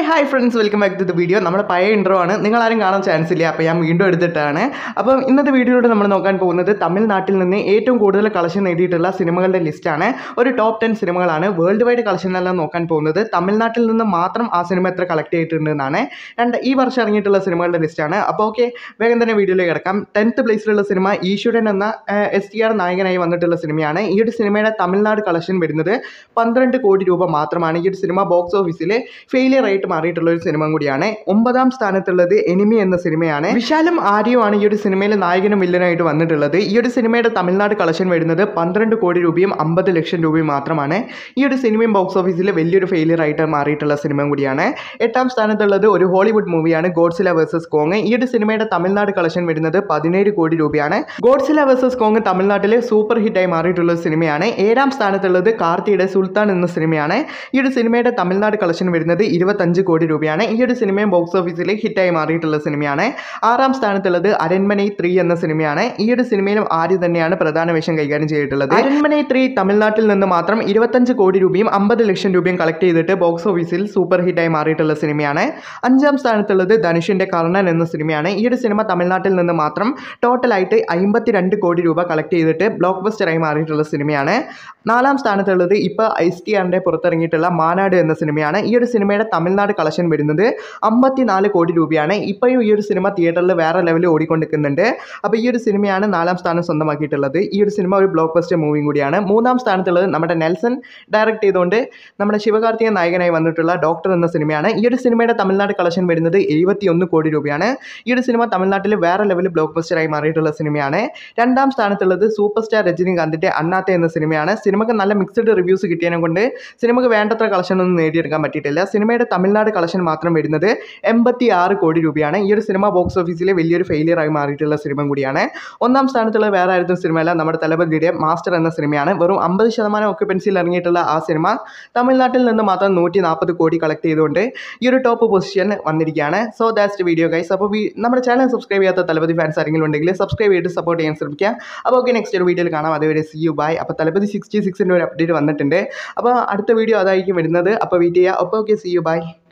hi friends welcome back to the video നമ്മുടെ പഴയ intro ആണ് നിങ്ങൾ ആരും കാണാൻ ചാൻസ് ഇല്ല അപ്പോൾ ഞാൻ വീണ്ടും എടുത്തിട്ടാണ് അപ്പം ഇന്നത്തെ വീഡിയോയിലൂടെ നമ്മൾ നോക്കാൻ പോകുന്നത് തമിഴ്നാട്ടിൽ നിന്ന് ഏറ്റവും കൂടുതൽ കളക്ഷൻ നേടിയിട്ടുള്ള സിനിമകളുടെ ലിസ്റ്റാണ് ഒരു ടോപ്പ് ടെൻ സിനിമകളാണ് വേൾഡ് വൈഡ് കളക്ഷനെല്ലാം നോക്കാൻ പോകുന്നത് തമിഴ്നാട്ടിൽ നിന്ന് മാത്രം ആ സിനിമ എത്ര കളക്ട് ചെയ്തിട്ടുണ്ടെന്നാണ് രണ്ട് ഈ വർഷം ഇറങ്ങിയിട്ടുള്ള സിനിമകളുടെ ലിസ്റ്റാണ് അപ്പോൾ ഓക്കെ വേഗം തന്നെ വീഡിയോയിലേക്ക് കിടക്കാം ടെൻത്ത് പ്ലേസിലുള്ള സിനിമ ഈശ്വരൻ എന്ന എസ് ടി ആർ നായകനായി വന്നിട്ടുള്ള സിനിമയാണ് ഈ ഒരു സിനിമയുടെ തമിഴ്നാട് കളക്ഷൻ വരുന്നത് പന്ത്രണ്ട് കോടി രൂപ മാത്രമാണ് ഈ ഒരു സിനിമ ബോക്സ് ഓഫീസിൽ ഫെയിലിയർ ആയിട്ട് മാറിയിട്ടുള്ള ഒരു സിനിമ കൂടിയാണ് ഒമ്പതാം സ്ഥാനത്തുള്ളത് എനിമി എന്ന സിനിമയാണ് വിശാലും ആര്യയുമാണ് ഈ ഒരു സിനിമയിൽ നായകനും വില്ലനായിട്ട് വന്നിട്ടുള്ളത് ഈ ഒരു സിനിമയുടെ തമിഴ്നാട് കളക്ഷൻ വരുന്നത് പന്ത്രണ്ട് കോടി രൂപയും അമ്പത് ലക്ഷം രൂപയും മാത്രമാണ് ഈ ഒരു സിനിമയും ബോക്സ് ഓഫീസിൽ വലിയൊരു ഫെയിലിയർ ആയിട്ട് മാറിയിട്ടുള്ള സിനിമ കൂടിയാണ് എട്ടാം സ്ഥാനത്തുള്ളത് ഒരു ഹോളിവുഡ് മൂവിയാണ് ഗോഡ്സില വേഴ്സസ് കോങ് ഈ ഒരു സിനിമയുടെ തമിഴ്നാട് കളക്ഷൻ വരുന്നത് പതിനേഴ് കോടി രൂപയാണ് ഗോഡ്സില വേഴ്സസ് കോങ് തമിഴ്നാട്ടിലെ സൂപ്പർ ഹിറ്റായി മാറിയിട്ടുള്ള ഒരു സിനിമയാണ് ഏഴാം സ്ഥാനത്തുള്ളത് കാർത്തിയുടെ സുൽത്താൻ എന്ന സിനിമയാണ് ഈ ഒരു സിനിമയുടെ തമിഴ്നാട് കളക്ഷൻ വരുന്നത് ഇരുപത്തഞ്ച് കോടി രൂപയാണ് ഈ ഒരു സിനിമയും ബോക്സ് ഓഫീസിൽ ഹിറ്റായി മാറിയിട്ടുള്ള സിനിമയാണ് ആറാം സ്ഥാനത്തുള്ളത് അരൺമനൈ ത്രീ എന്ന സിനിമയാണ് ഈ ഒരു സിനിമയിലും ആര്യ തന്നെയാണ് പ്രധാന വേഷം കൈകാര്യം ചെയ്തിട്ടുള്ളത് അരൺമനൈ ത്രീ തമിഴ്നാട്ടിൽ നിന്ന് മാത്രം ഇരുപത്തഞ്ച് കോടി രൂപയും അമ്പത് ലക്ഷം രൂപയും കളക്ട് ചെയ്തിട്ട് ബോക്സ് ഓഫീസിൽ സൂപ്പർ ഹിറ്റായി മാറിയിട്ടുള്ള സിനിമയാണ് അഞ്ചാം സ്ഥാനത്തുള്ളത് ധനുഷിൻ്റെ കർണൻ എന്ന സിനിമയാണ് ഈ ഒരു സിനിമ തമിഴ്നാട്ടിൽ നിന്ന് മാത്രം ടോട്ടലായിട്ട് അമ്പത്തിരണ്ട് കോടി രൂപ കളക്ട് ചെയ്തിട്ട് ബ്ലോക്ക് ബസ്റ്ററായി മാറിയിട്ടുള്ള സിനിമയാണ് നാലാം സ്ഥാനത്തുള്ളത് ഇപ്പോൾ ഐസ് ടി ആറിൻ്റെ പുറത്തിറങ്ങിയിട്ടുള്ള മാനാട് എന്ന സിനിമയാണ് ഈ ഒരു സിനിമയുടെ തമിഴ്നാട് കളക്ഷൻ വരുന്നത് അമ്പത്തിനാല് കോടി രൂപയാണ് ഇപ്പോഴും ഈ ഒരു സിനിമ തിയേറ്ററിൽ വേറെ ലെവലിൽ ഓടിക്കൊണ്ടിരിക്കുന്നുണ്ട് അപ്പോൾ ഈ ഒരു സിനിമയാണ് നാലാം സ്ഥാനം സ്വന്തമാക്കിയിട്ടുള്ളത് ഈ ഒരു സിനിമ ഒരു ബ്ലോക്ക് ബസ്റ്റർ മൂവിയും കൂടിയാണ് മൂന്നാം സ്ഥാനത്തുള്ളത് നമ്മുടെ നെൽസൺ ഡയറക്റ്റ് ചെയ്തുകൊണ്ട് നമ്മുടെ ശിവകാർത്തികൻ നായകനായി വന്നിട്ടുള്ള ഡോക്ടർ എന്ന സിനിമയാണ് ഈ ഒരു സിനിമയുടെ തമിഴ്നാട് കളക്ഷൻ വരുന്നത് എഴുപത്തി ഒന്ന് കോടി രൂപയാണ് ഈ ഒരു സിനിമ തമിഴ്നാട്ടിൽ വേറെ ലെവലിൽ ബ്ലോക്ക് ബസ്റ്ററായി മാറിയിട്ടുള്ള സിനിമയാണ് രണ്ടാം സ്ഥാനത്തുള്ളത് സൂപ്പർ സ്റ്റാർ രജനീകാന്തിൻ്റെ അണ്ണാത്തെ എന്ന സിനിമയാണ് സിനിമക്ക് നല്ല മിക്സഡ് റിവ്യൂസ് കിട്ടിയതിനെ കൊണ്ട് സിനിമക്ക് വേണ്ടത്ര കളക്ഷൻ ഒന്നും നേടിയെടുക്കാൻ പറ്റിയിട്ടില്ല സിനിമയുടെ തമിഴ്നാട് കളക്ഷൻ മാത്രം വരുന്നത് എൺപത്തി ആറ് കോടി രൂപയാണ് ഈ ഒരു സിനിമ ബോക്സ് ഓഫീസിലെ വലിയൊരു ഫെയിലിയർ ആയി മാറിയിട്ടുള്ള സിനിമ കൂടിയാണ് ഒന്നാം സ്ഥാനത്തുള്ള വേറെ ആയിരുന്നു സിനിമയല്ല നമ്മുടെ തലപതിയുടെ മാസ്റ്റർ എന്ന സിനിമയാണ് വെറും അമ്പത് ശതമാനം ഒക്യുപ്പൻസിയിൽ ഇറങ്ങിയിട്ടുള്ള ആ സിനിമ തമിഴ്നാട്ടിൽ നിന്ന് മാത്രം നൂറ്റി നാൽപ്പത് കോടി കളക്ട് ചെയ്തുകൊണ്ട് ഈ ഒരു ടോപ്പ് പൊസിഷൻ വന്നിരിക്കുകയാണ് സോ ദാറ്റ്സ് വീഡിയോ ഗൈസ് അപ്പോൾ വി- നമ്മുടെ ചാനൽ സബ്സ്ക്രൈബ് ചെയ്യാത്ത തലപതി ഫാൻസ് ആരെങ്കിലും ഉണ്ടെങ്കിൽ സബ്സ്ക്രൈബ് ചെയ്ത് സപ്പോർട്ട് ചെയ്യാൻ ശ്രമിക്കുക അപ്പോൾ ഓക്കെ നെക്സ്റ്റ് ഒരു വീഡിയോയിൽ കാണാം അതുവരെ സി യു ബൈ അപ്പോൾ തലപതി സിക്സ്റ്റി സിക്സിൻ്റെ ഒരു അപ്ഡേറ്റ് വന്നിട്ടുണ്ട് അപ്പോൾ അടുത്ത വീഡിയോ അതായിരിക്കും വരുന്നത് അപ്പോൾ വെയിറ്റ് ചെയ്യുക അപ്പോൾ ഓക്കെ സി യു ബൈ